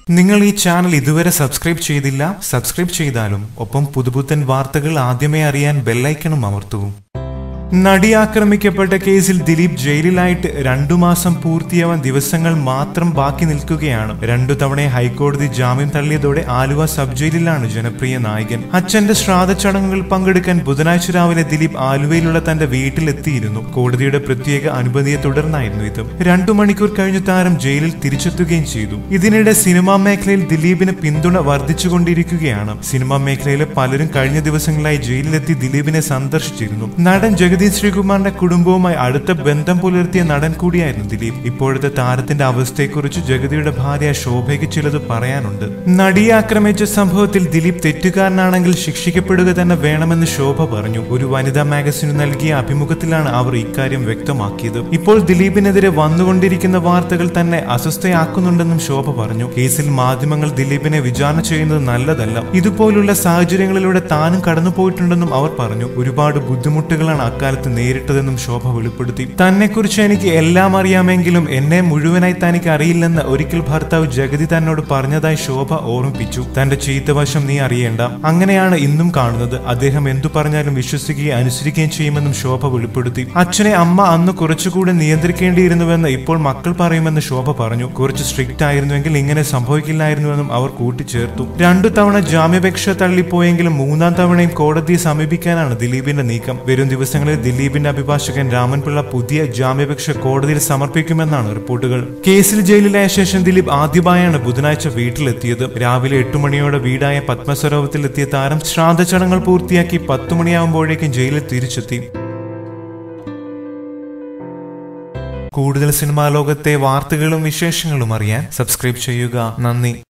നിങ്ങൾ ഈ ചാനൽ ഇതുവരെ സബ്സ്ക്രൈബ് ചെയ്തില്ല സബ്സ്ക്രൈബ് ചെയ്താലും ഒപ്പം പുതുപുത്തൻ വാർത്തകൾ ആദ്യമേ അറിയാൻ ബെല്ലൈക്കണും അമർത്തൂ നടി ആക്രമിക്കപ്പെട്ട കേസിൽ ദിലീപ് ജയിലിലായിട്ട് രണ്ടു മാസം പൂർത്തിയാവാൻ ദിവസങ്ങൾ മാത്രം ബാക്കി നിൽക്കുകയാണ് രണ്ടു തവണ ഹൈക്കോടതി ജാമ്യം തള്ളിയതോടെ ആലുവ സബ് ജയിലിലാണ് ജനപ്രിയ നായകൻ അച്ഛന്റെ ശ്രാദ്ധ ചടങ്ങുകൾ പങ്കെടുക്കാൻ ബുധനാഴ്ച രാവിലെ ദിലീപ് ആലുവയിലുള്ള തന്റെ വീട്ടിലെത്തിയിരുന്നു കോടതിയുടെ പ്രത്യേക അനുമതിയെ തുടർന്നായിരുന്നു ഇത് രണ്ടു മണിക്കൂർ കഴിഞ്ഞ് താരം ജയിലിൽ തിരിച്ചെത്തുകയും ചെയ്തു ഇതിനിടെ സിനിമാ മേഖലയിൽ ദിലീപിന് പിന്തുണ വർദ്ധിച്ചുകൊണ്ടിരിക്കുകയാണ് സിനിമാ മേഖലയിലെ പലരും കഴിഞ്ഞ ദിവസങ്ങളായി ജയിലിലെത്തി ദിലീപിനെ സന്ദർശിച്ചിരുന്നു നടൻ ജഗദീഷ് ശ്രീകുമാറിന്റെ കുടുംബവുമായി അടുത്ത ബന്ധം പുലർത്തിയ നടൻ കൂടിയായിരുന്നു ദിലീപ് ഇപ്പോഴത്തെ താരത്തിന്റെ അവസ്ഥയെക്കുറിച്ച് ജഗതിയുടെ ഭാര്യ ശോഭയ്ക്ക് ചിലത് പറയാനുണ്ട് നടിയെ ആക്രമിച്ച സംഭവത്തിൽ ദിലീപ് തെറ്റുകാരനാണെങ്കിൽ ശിക്ഷിക്കപ്പെടുക തന്നെ വേണമെന്ന് ശോഭ പറഞ്ഞു ഒരു വനിതാ മാഗസിന് നൽകിയ അഭിമുഖത്തിലാണ് അവർ ഇക്കാര്യം വ്യക്തമാക്കിയത് ഇപ്പോൾ ദിലീപിനെതിരെ വന്നുകൊണ്ടിരിക്കുന്ന വാർത്തകൾ തന്നെ അസ്വസ്ഥയാക്കുന്നുണ്ടെന്നും ശോഭ പറഞ്ഞു കേസിൽ മാധ്യമങ്ങൾ ദിലീപിനെ വിചാരണ ചെയ്യുന്നത് നല്ലതല്ല ഇതുപോലുള്ള സാഹചര്യങ്ങളിലൂടെ താനും കടന്നുപോയിട്ടുണ്ടെന്നും അവർ പറഞ്ഞു ഒരുപാട് ബുദ്ധിമുട്ടുകളാണ് അക്കാലത്ത് നേരിട്ടതെന്നും ശോഭ വെളിപ്പെടുത്തി തന്നെക്കുറിച്ച് എനിക്ക് എല്ലാം അറിയാമെങ്കിലും എന്നെ മുഴുവനായി തനിക്ക് അറിയില്ലെന്ന് ഒരിക്കൽ ഭർത്താവ് ജഗതി തന്നോട് പറഞ്ഞതായി ശോഭ ഓർമ്മിപ്പിച്ചു തന്റെ ചീത്തവശം നീ അറിയേണ്ട അങ്ങനെയാണ് ഇന്നും കാണുന്നത് അദ്ദേഹം എന്തു പറഞ്ഞാലും വിശ്വസിക്കുകയും അനുസരിക്കുകയും ചെയ്യുമെന്നും ശോഭ വെളിപ്പെടുത്തി അച്ഛനെ അമ്മ അന്ന് കുറച്ചുകൂടി നിയന്ത്രിക്കേണ്ടിയിരുന്നുവെന്ന് ഇപ്പോൾ മക്കൾ പറയുമെന്ന് ശോഭ പറഞ്ഞു കുറച്ച് സ്ട്രിക്റ്റ് ആയിരുന്നുവെങ്കിൽ ഇങ്ങനെ സംഭവിക്കില്ലായിരുന്നുവെന്നും അവർ കൂട്ടിച്ചേർത്തു രണ്ടു തവണ ജാമ്യാപേക്ഷ തള്ളിപ്പോയെങ്കിലും മൂന്നാം തവണയും കോടതിയെ സമീപിക്കാനാണ് ദിലീപിന്റെ നീക്കം വരും ദിവസങ്ങളിൽ ദിലീപിന്റെ അഭിഭാഷകൻ രാമൻപിള്ള പുതിയ ജാമ്യാപേക്ഷ കോടതിയിൽ സമർപ്പിക്കുമെന്നാണ് റിപ്പോർട്ടുകൾ കേസിൽ ജയിലിലായ ശേഷം ദിലീപ് ആദ്യമായാണ് ബുധനാഴ്ച വീട്ടിലെത്തിയത് രാവിലെ എട്ടു മണിയോടെ വീടായ പത്മസരോവരത്തിലെത്തിയ താരം ശ്രാദ്ധ ചടങ്ങുകൾ പൂർത്തിയാക്കി പത്തു മണിയാകുമ്പോഴേക്കും ജയിലിൽ തിരിച്ചെത്തി കൂടുതൽ സിനിമാ ലോകത്തെ വാർത്തകളും വിശേഷങ്ങളും അറിയാൻ സബ്സ്ക്രൈബ് ചെയ്യുക നന്ദി